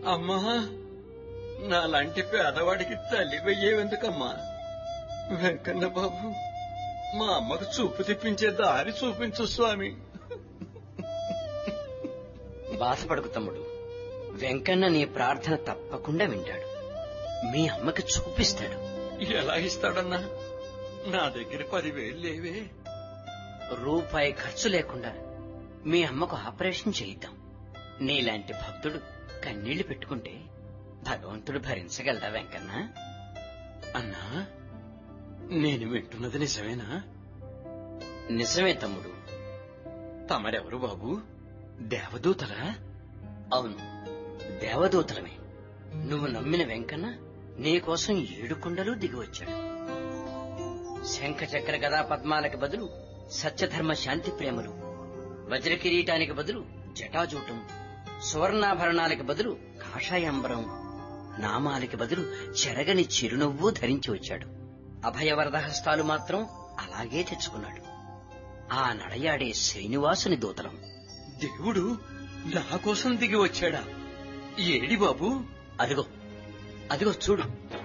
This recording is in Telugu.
అమ్మా నాలాంటి పేదవాడికి తల్లి వెయ్యేవెందుకమ్మా వెంకన్న బాబు మా అమ్మకు చూపు తెప్పించే దారి చూపించు స్వామి బాధపడకు తమ్ముడు వెంకన్న నీ ప్రార్థన తప్పకుండా వింటాడు మీ అమ్మకి చూపిస్తాడు ఎలా ఇస్తాడన్నా నా దగ్గర పదివేలు లేవే రూపాయి ఖర్చు లేకుండా మీ అమ్మకు ఆపరేషన్ చేయిద్దాం నీలాంటి భక్తుడు కన్నీళ్లు పెట్టుకుంటే భగవంతుడు భరించగలడా వెంకన్న అన్నా నేను వింటున్నది నిజమేనా నిజమే తమ్ముడు తమరెవరు బాబు దేవదూతలా అవును దేవదూతలమే నువ్వు నమ్మిన వెంకన్న నీకోసం ఏడు కుండలు దిగి వచ్చాడు శంఖ చక్ర గదా పద్మాలకు బదులు సత్యధర్మ శాంతి ప్రేమలు వజ్ర కిరీటానికి బదులు జటాజూటం సువర్ణాభరణాలకు బదులు కాషాయాంబరం నామాలకి బదులు చెరగని చిరునవ్వు ధరించి వచ్చాడు అభయవరద హస్తాలు మాత్రం అలాగే తెచ్చుకున్నాడు ఆ నడయాడే శ్రీనివాసుని దూతలం దేవుడు నా కోసం దిగి వచ్చాడా ఏడి బాబు అదిగో అదిగో చూడు